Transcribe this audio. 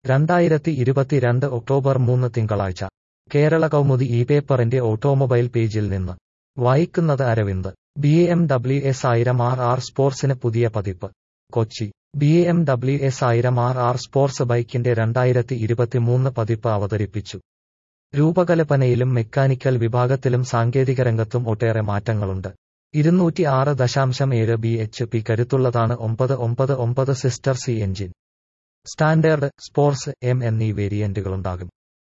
രണ്ടായിരത്തി ഇരുപത്തിരണ്ട് ഒക്ടോബർ മൂന്ന് തിങ്കളാഴ്ച കേരള കൗമുദി ഈ പേപ്പറിന്റെ ഓട്ടോമൊബൈൽ പേജിൽ നിന്ന് വായിക്കുന്നത് Aravind B M W S ആയിരം ആർ ആർ സ്പോർട്സിന് പുതിയ പതിപ്പ് Kochi B M W S ആയിരം ആർ ആർ സ്പോർട്സ് ബൈക്കിന്റെ രണ്ടായിരത്തി ഇരുപത്തിമൂന്ന് പതിപ്പ് അവതരിപ്പിച്ചു രൂപകൽപ്പനയിലും മെക്കാനിക്കൽ വിഭാഗത്തിലും സാങ്കേതിക രംഗത്തും ഒട്ടേറെ മാറ്റങ്ങളുണ്ട് ഇരുന്നൂറ്റി ആറ് ദശാംശം ഏഴ് ബി എച്ച് പി കരുത്തുള്ളതാണ് ഒമ്പത് ഒമ്പത് ഒമ്പത് സിസ്റ്റർ സി എഞ്ചിൻ സ്റ്റാൻഡേർഡ് സ്പോർട്സ് എം എന്നീ വേരിയന്റുകളുണ്ടാകും